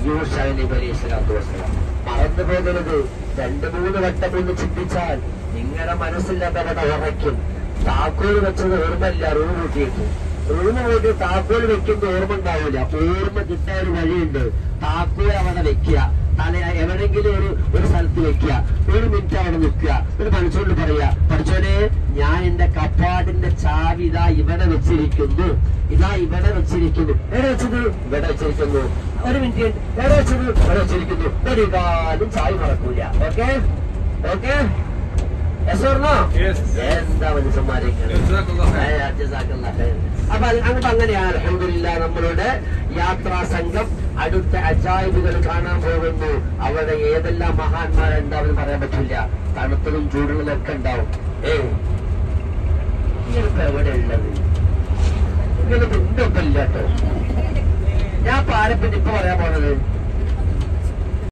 യൂഷ നബി അലൈഹി സ്വലാത്തു വസ്സലാം മറന്നു പോകരുത് രണ്ട് മൂന്ന് വട്ടം ഒന്ന് ചിന്തിച്ചാൽ നിങ്ങളുടെ മനസ്സിൽ അപകട ഉറയ്ക്കും താക്കോൽ വെച്ചത് ഓർമ്മയില്ല റൂം കൂട്ടിയിട്ട് റൂം കൂട്ടി താക്കോൽ വെക്കുന്ന ഓർമ്മ ഉണ്ടാവില്ല ഓർമ്മ കിട്ടാൻ ഒരു വഴിയുണ്ട് താക്കോൽ അവിടെ വെക്കുക തല എവിടെങ്കിലും ഒരു ഒരു സ്ഥലത്ത് വെക്കുക ഒരു മിനിറ്റ് അവിടെ നിൽക്കുക ഒരു മനസ്സുകൊണ്ട് പറയാ പഠിച്ചോനെ ഞാൻ എന്റെ കപ്പാടിന്റെ ചാവി ഇതാ ഇവിടെ വെച്ചിരിക്കുന്നു ഇതാ ഇവിടെ വെച്ചിരിക്കുന്നു എവിടെ വെച്ചത് ഇവിടെ വെച്ചിരിക്കുന്നു ഒരു മിനിറ്റ് എവിടെ വെച്ചത് ഇവിടെ വെച്ചിരിക്കുന്നു ഒരു കാലം ചാവി മറക്കൂല ഓക്കെ ഓക്കെ Yes. എന്താ മനുഷ്യന്മാരെ ഇങ്ങനെ? ജസാക്കല്ലാഹ് ഖൈർ. ഏ, ജസാക്കല്ലാഹ് ഖൈർ. അപ്പൊ അത് അങ്ങോട്ട് അങ്ങനെയാണ് അലഹമില്ല നമ്മളുടെ യാത്രാ സംഘം അടുത്ത അജായിബുകൾ കാണാൻ പോകുന്നു അവിടെ ഏതെല്ലാം മഹാന്മാരുണ്ടാവും പറയാൻ പറ്റില്ല തണുത്തതും ചൂടുള്ളതും ഒക്കെ ഉണ്ടാവും ഏ ഇങ്ങനിപ്പോ എവിടെ ഉള്ളത് ഇങ്ങനെ എന്റെ ഒപ്പം ഇല്ല കേട്ടോ ഞാൻ ഇപ്പൊ ആരെപ്പറ്റി ഇപ്പൊ പറയാൻ പോണത്